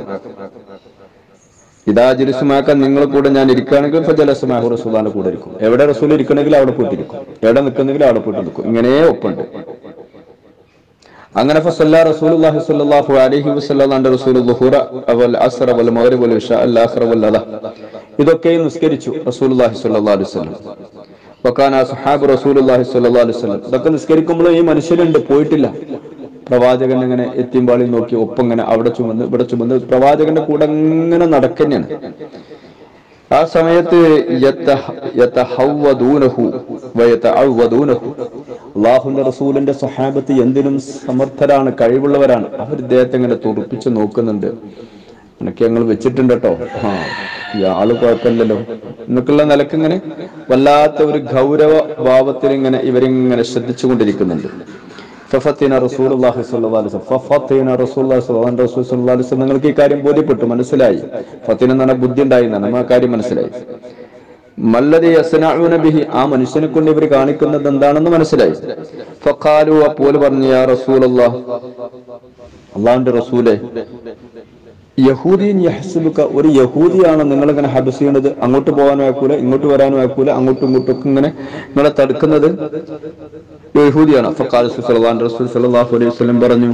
ഇതാ ജിലിസുമാക്കാൻ നിങ്ങളെ കൂടെ ഞാൻ ഇരിക്കുകയാണെങ്കിൽ ഫജലസുമാഹു റസൂലാന്റെ കൂടെ ഇരിക്കും എവിടെ റസൂൽ ഇരിക്കണമെങ്കിൽ അവിടെ പോയിട്ടിരിക്കും എവിടെ നിൽക്കുന്നെങ്കിൽ അവിടെ പോയിട്ട് നിൽക്കും ഇങ്ങനെ ഒപ്പുണ്ട് അങ്ങനെ ഫസല്ല റസൂലുള്ളാഹി സ്വല്ലല്ലാഹു അലൈഹി വസല്ലം അന്റെ റസൂൽ ദുഹൂറ വൽ അസ്റ വൽ മഗ്രിബ് വൽ ഇശാ അൽ ആഖിറ വൽ അദ ഇതൊക്കെ നിസ്കരിച്ചു റസൂലുള്ളാഹി സ്വല്ലല്ലാഹു അലൈഹി വസല്ലം വക്കാന സഹാബ് റസൂലുള്ളാഹി സ്വല്ലല്ലാഹു അലൈഹി വസല്ലം ഇതൊക്കെ നിസ്കരിക്കുമ്പോൾ ഈ മനുഷ്യരുണ്ട് പോയിട്ടില്ല പ്രവാചകൻ ഇങ്ങനെ എത്തിമ്പാളി നോക്കി ഒപ്പം ഇങ്ങനെ അവിടെ ചുമന്ന് ഇവിടെ ചുമന്ന് പ്രവാചകന്റെ കൂടെ ഇങ്ങനെ നടക്കന്നെയാണ് ആ സമയത്ത് യത്തഹ- യതഹവ്വദൂനഹു വയതഅവ്വദൂനഹു. അള്ളാഹുവിന്റെ റസൂലിന്റെ സഹാബത്ത് എന്തിനും സമർത്ഥരാണ് കഴിവുള്ളവരാണ് അവർ ഇദ്ദേഹത്തെ ഇങ്ങനെ തുറപ്പിച്ച് നോക്കുന്നുണ്ട് എന്നൊക്കെ ഞങ്ങൾ വെച്ചിട്ടുണ്ട് കേട്ടോ ആ ഈ ആള് കുഴപ്പമില്ലല്ലോ എന്നൊക്കെയുള്ള നിലക്ക് ഇങ്ങനെ വല്ലാത്ത ഒരു ഗൗരവ ഭാവത്തിൽ ഇങ്ങനെ ഇവരിങ്ങനെ ശ്രദ്ധിച്ചുകൊണ്ടിരിക്കുന്നുണ്ട് ഫഫത്തിന റസൂലുള്ളാഹി സ്വല്ലല്ലാഹു അലൈഹി വസല്ലം ഫഫത്തിന റസൂലുള്ളാഹി സ്വല്ലല്ലാഹു അലൈഹി വസല്ലം സ്വല്ലല്ലാഹു അലൈഹി വസല്ലം നിങ്ങൾക്ക് ഈ കാര്യം ബോധ്യപ്പെട്ടു മനസ്സിലായി ഫത്തിന എന്ന് പറഞ്ഞാൽ ബുദ്ധി ഉണ്ടായി എന്നാണ് നമ്മൾ ആ കാര്യം മനസ്സിലായി മല്ലതി യസ്നഊന ബിഹി ആ മനുഷ്യനെ കൊണ്ട് ഇവർ കാണിക്കുന്നത് എന്താണെന്ന് മനസ്സിലായി ഫഖാലു അപ്പോൾ പറഞ്ഞു യാ റസൂലല്ലാഹ് അള്ളാഹുവിന്റെ റസൂലേ യഹൂദീൻ യഹ്സുബുക ഒരു യഹൂദിയാണ് നിങ്ങൾ ഇങ്ങനെ ഹബസ് ചെയ്യുന്നത് അങ്ങോട്ട് പോകാനും ആക്കൂല ഇങ്ങോട്ട് വരാനും ആക്കൂല അങ്ങോട്ടും ഇങ്ങോട്ടും ഒക്കെ ഇങ്ങനെ നിങ്ങളെ തടുക്കുന്നത് യഹൂദിയാണ് ഫഖാല സല്ലല്ലാഹു റസൂൽ സല്ലല്ലാഹു അലൈഹി വസല്ലം പറഞ്ഞു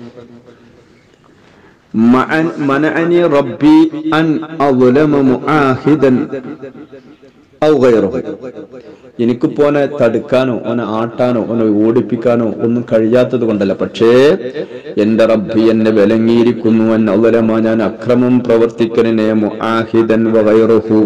മഅൻ- മനഅനി റബ്ബി അൻ അദ്ലമ മുആഹിദൻ ഔ ഗൈറഹു. എനിക്കിപ്പോ ഓനെ തടുക്കാനോ ഓനെ ആട്ടാനോ ഓനെ ഓടിപ്പിക്കാനോ ഒന്നും കഴിയാത്തത് കൊണ്ടല്ല പക്ഷേ എന്റെ റബ്ബി എന്നെ വിലങ്ങിയിരിക്കുന്നു എന്ന അവലമ ഞാൻ അക്രമം പ്രവർത്തിക്കലിനെ മുആഹിദൻ വഗൈറുഹു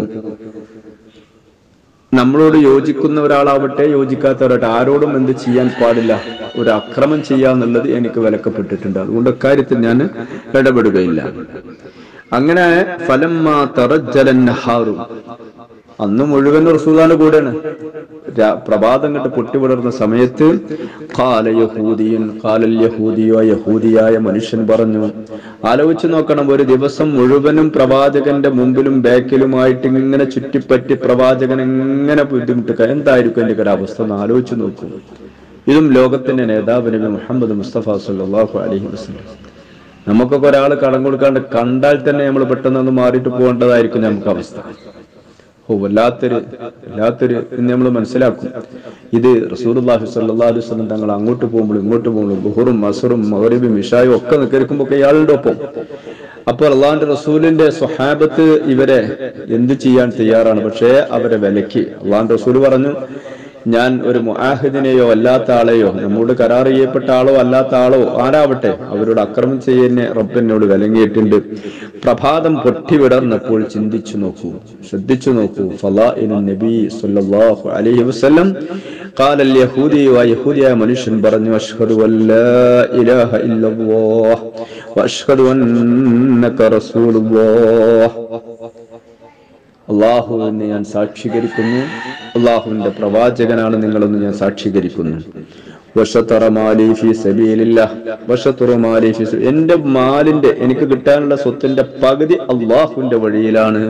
നമ്മളോട് യോജിക്കുന്ന ഒരാളാവട്ടെ യോജിക്കാത്തവരാവട്ടെ ആരോടും എന്ത് ചെയ്യാൻ പാടില്ല ഒരു അക്രമം ചെയ്യാന്നുള്ളത് എനിക്ക് വിലക്കപ്പെട്ടിട്ടുണ്ട് അതുകൊണ്ട് കാര്യത്തിൽ ഞാൻ ഇടപെടുകയില്ല അങ്ങനെ ഫലം തറജലന്നഹാറു അന്ന് മുഴുവൻ റസൂദാന്റെ കൂടെയാണ് രാ- പ്രഭാതം കണ്ട് പൊട്ടിവിടർന്ന സമയത്ത് കാല യഹൂദിയൻ കാലൽ യഹൂദിയോ യഹൂദിയായ മനുഷ്യൻ പറഞ്ഞു ആലോചിച്ച് നോക്കണം ഒരു ദിവസം മുഴുവനും പ്രവാചകന്റെ മുമ്പിലും ബാക്കിലുമായിട്ട് ഇങ്ങനെ ചുറ്റിപ്പറ്റി പ്രവാചകൻ എങ്ങനെ ബുദ്ധിമുട്ടുക എന്തായിരിക്കും എന്റെ ഒരു അവസ്ഥ എന്ന് ആലോചിച്ച് നോക്കൂ ഇതും ലോകത്തിന്റെ നേതാവ് നബി മുഹമ്മദ് മുസ്തഫ സല്ലല്ലാഹു അലൈഹി വസല്ലം നമുക്കൊക്കെ ഒരാൾ കടം കൊടുക്കാണ്ട് കണ്ടാൽ തന്നെ നമ്മൾ പെട്ടെന്ന് ഒന്ന് മാറിയിട്ട് പോകേണ്ടതായിരിക്കും നമുക്ക് അവസ്ഥ ഓ വല്ലാത്തൊരു വല്ലാത്തൊരു എന്ന് നമ്മൾ മനസ്സിലാക്കും ഇത് റസൂലുള്ളാഹി സ്വല്ലല്ലാഹു അലൈഹി വസല്ലം തങ്ങൾ അങ്ങോട്ട് പോകുമ്പോൾ ഇങ്ങോട്ട് പോകുമ്പോൾ ബുഹറും മസറും മഗ്രിബും ഇഷായും ഒക്കെ നിൽക്കുമ്പോൾ ഒക്കെ ഇയാളുടെ ഒപ്പം അപ്പോൾ അള്ളാഹിന്റെ റസൂലിന്റെ സ്വഹാബത്ത് ഇവരെ എന്ത് ചെയ്യാൻ തയ്യാറാണ് പക്ഷേ അവരെ വിലക്കി അള്ളാഹിന്റെ റസൂൽ പറഞ്ഞു ഞാൻ ഒരു മുആഹിദിനെയോ അല്ലാത്ത ആളെയോ നമ്മോട് കരാർ ചെയ്യപ്പെട്ട ആളോ അല്ലാത്ത ആളോ ആരാവട്ടെ അവരോട് അക്രമം ചെയ്യുന്ന റബ്ബിനോട് വിലങ്ങിയിട്ടുണ്ട് പ്രഭാതം പൊട്ടിവിടർന്നപ്പോൾ ചിന്തിച്ചു നോക്കൂ ശ്രദ്ധിച്ചു നോക്കൂ ഫലാഇനു നബി സല്ലല്ലാഹു അലൈഹി വസല്ലം قال اليهودي ويهودي മനുഷ്യൻ പറഞ്ഞു അഷ്ഹദു അല്ലാ ഇലാഹ ഇല്ലല്ലാഹ് വഅഷ്ഹദു അന്നക റസൂലുള്ളാഹ് അള്ളാഹുവിനെ ഞാൻ സാക്ഷീകരിക്കുന്നു അള്ളാഹുവിന്റെ പ്രവാചകനാണ് നിങ്ങളെന്ന് ഞാൻ സാക്ഷീകരിക്കുന്നു വശത്തറ മാലി ഫി സബീലില്ലാ വശത്തുറ മാലി ഫി സബീ- എന്റെ മാലിന്റെ എനിക്ക് കിട്ടാനുള്ള സ്വത്തിന്റെ പകുതി അള്ളാഹുവിന്റെ വഴിയിലാണ്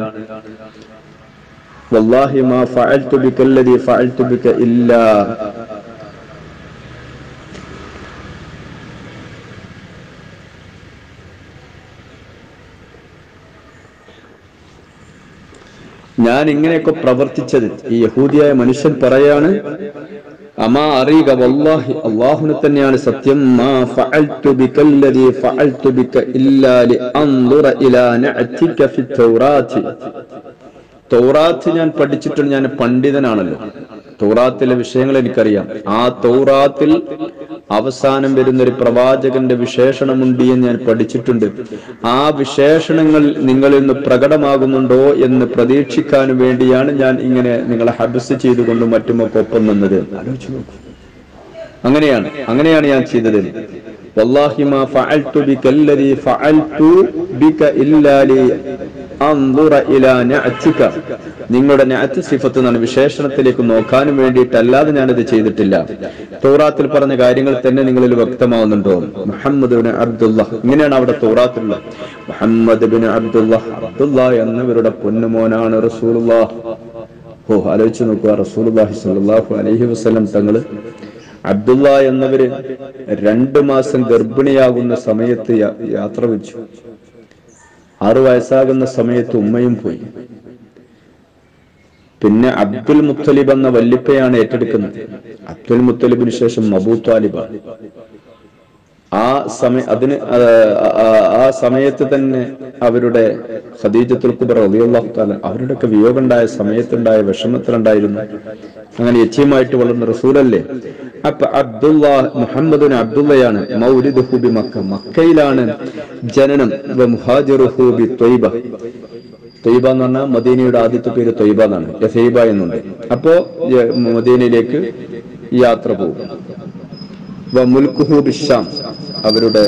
വല്ലാഹി മാ ഫഅൽതു ബിക്കല്ലദി ഫഅൽതു ബിക ഇല്ലാ ഞാൻ ഇങ്ങനെയൊക്കെ പ്രവർത്തിച്ചത് ഈ യഹൂദിയായ മനുഷ്യൻ പറയാണ് അമാ അറിയുക വല്ലാഹി അള്ളാഹുനെ തന്നെയാണ് സത്യം മാ ഫഅൽതു ബിക്കല്ലദി ഫഅൽതു ബിക ഇല്ലാ ലിഅൻദുറ ഇലാ നഅതിക ഫി തൗറാത്തി തൗറാത്ത് ഞാൻ പഠിച്ചിട്ടുണ്ട് ഞാൻ പണ്ഡിതനാണല്ലോ തൗറാത്തിലെ വിഷയങ്ങൾ എനിക്കറിയാം ആ തൗറാത്തിൽ അവസാനം വരുന്ന ഒരു പ്രവാചകന്റെ വിശേഷണമുണ്ട് എന്ന് ഞാൻ പഠിച്ചിട്ടുണ്ട് ആ വിശേഷണങ്ങൾ നിങ്ങളിൽ നിന്ന് പ്രകടമാകുന്നുണ്ടോ എന്ന് പ്രതീക്ഷിക്കാൻ വേണ്ടിയാണ് ഞാൻ ഇങ്ങനെ നിങ്ങളെ ഹബസ് ചെയ്തുകൊണ്ടും മറ്റുമൊക്കെ ഒപ്പം നിന്നത് ആലോചിച്ച് നോക്കൂ അങ്ങനെയാണ് അങ്ങനെയാണ് ഞാൻ ചെയ്തത് വല്ലാഹി മാ ഫഅൽതു ബികല്ലദി ഫഅൽതു ബിക ഇല്ലാ ലി അൻദുറ ഇലാ നഅതിക നിങ്ങളുടെ നഅത്ത് സിഫത്ത് എന്നാണ് വിശേഷണത്തിലേക്ക് നോക്കാനും വേണ്ടിയിട്ടല്ലാതെ ഞാനത് ചെയ്തിട്ടില്ല തൗറാത്തിൽ പറഞ്ഞ കാര്യങ്ങൾ തന്നെ നിങ്ങളിൽ വ്യക്തമാവുന്നുണ്ടോ മുഹമ്മദ് ബിൻ അബ്ദുള്ള ഇങ്ങനെയാണ് അവിടെ തൗറാത്തിലുള്ളത് മുഹമ്മദ് ബിൻ അബ്ദുള്ള അബ്ദുള്ള എന്നവരുടെ പൊന്നുമോനാണ് റസൂലുള്ളാഹ് ഓ ആലോചിച്ച് നോക്കുക റസൂലുള്ളാഹി സ്വല്ലല്ലാഹു അലൈഹി വസല്ലം തങ്ങള് അബ്ദുള്ള എന്നവര് രണ്ടു മാസം ഗർഭിണിയാകുന്ന സമയത്ത് യാ- യാത്ര വെച്ചു ആറു വയസ്സാകുന്ന സമയത്ത് ഉമ്മയും പോയി പിന്നെ അബ്ദുൽ മുത്തലിബ് എന്ന വല്ലിപ്പയാണ് ഏറ്റെടുക്കുന്നത് അബ്ദുൽ മുത്തലിബിന് ശേഷം അബൂ താലിബാണ് ആ സമയ അതിന് ആ, ആ, ആ സമയത്ത് തന്നെ അവരുടെ ഖദീജത്തുൽ കുബർ റളിയല്ലാഹു തആല അവരുടെയൊക്കെ വിയോഗമുണ്ടായ സമയത്തുണ്ടായ വിഷമത്തിലുണ്ടായിരുന്നു അങ്ങനെ യച്ചീമായിട്ട് വളർന്ന റസൂലല്ലേ അപ്പൊ അബ്ദുള്ള മുഹമ്മദിന് അബ്ദുള്ളയാണ് മൗലിദുഹു ബി മക്ക മക്കയിലാണ് ജനനം വ മുഹാജിറുഹു ബി ത്വയ്ബ ത്വയ്ബ എന്ന് പറഞ്ഞാൽ മദീനയുടെ ആദ്യത്തെ പേര് ത്വയ്ബ എന്നാണ് യസൈബ എന്നുണ്ട് അപ്പോ യ- മദീനയിലേക്ക് യാത്ര പോകും വ മുൽക്കുഹു ബിഷാം അവരുടെ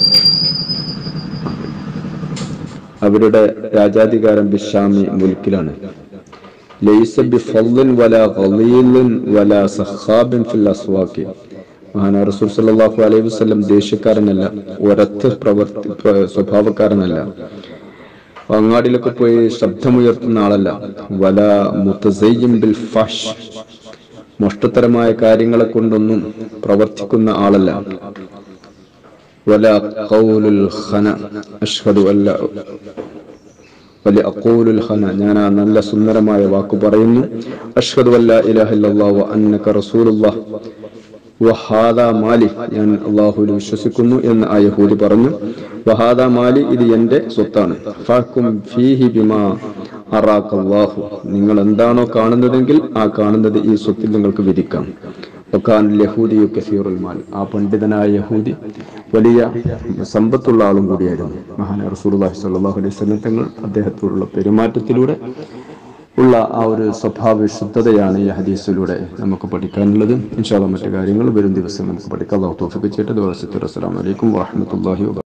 അവരുടെ രാജാധികാരം ബിഷാമി മുൽക്കിലാണ് ലൈസ ബിഫള്ളിൻ വല ഖലീലിൻ വല സഖാബിൻ ഫിൽ അസ്വാഖി മഹാനാ റസൂൽ സല്ലല്ലാഹു അലൈഹി വസല്ലം ദേഷ്യക്കാരനല്ല ഒരൊറ്റ പ്രവർത്തി പ്ര- സ്വഭാവക്കാരനല്ല അങ്ങാടിയിലൊക്കെ പോയി ശബ്ദമുയർത്തുന്ന ആളല്ല വല മുത്തസയ്യിം ബിൽ ഫഹ്ഷ് മോഷ്ടത്തരമായ കാര്യങ്ങളെ കൊണ്ടൊന്നും പ്രവർത്തിക്കുന്ന ആളല്ല വല ഖൗലുൽ ഖന അഷ്ഹദു അല്ല വലിയ അക്കൂലുൽ ഖന ഞാൻ ആ നല്ല സുന്ദരമായ വാക്ക് പറയുന്നു അഷ്ഹദു അല്ല ഇലാഹ ഇല്ലല്ലാഹു വ അന്നക റസൂലുള്ളാഹ് വഹാദ മാലി ഞാൻ അള്ളാഹുവിൽ വിശ്വസിക്കുന്നു എന്ന് ആ യഹൂദി പറഞ്ഞു വഹാദ മാലി ഇത് എന്റെ സ്വത്താണ് ഫഹ്കും ഫീഹി ബിമാ അറാക അല്ലാഹു നിങ്ങൾ എന്താണോ കാണുന്നതെങ്കിൽ ആ കാണുന്നത് ഈ സ്വത്തിൽ നിങ്ങൾക്ക് വിധിക്കാം വക്കാൻ യഹൂദിയു കസീറുൽ മാൽ ആ പണ്ഡിതനായ യഹൂദി വലിയ സമ്പത്തുള്ള ആളും കൂടിയായിരുന്നു മഹാന റസൂലുള്ളാഹി സ്വല്ലല്ലാഹു അലൈഹി വസല്ലം തങ്ങൾ അദ്ദേഹത്തോടുള്ള പെരുമാറ്റത്തിലൂടെ ഉള്ള ആ ഒരു സ്വഭാവ ശുദ്ധതയാണ് ഈ ഹദീസിലൂടെ നമുക്ക് പഠിക്കാനുള്ളത് ഇൻഷാല്ല മറ്റു കാര്യങ്ങൾ വരും ദിവസം നമുക്ക് പഠിക്കാം അള്ളാഹു തോഫിക്ക് ചെയ്തിട്ട് അസ്സലാമു അലൈക്കും വറഹ്മത്തുള്ളാഹി വബറകാതുഹു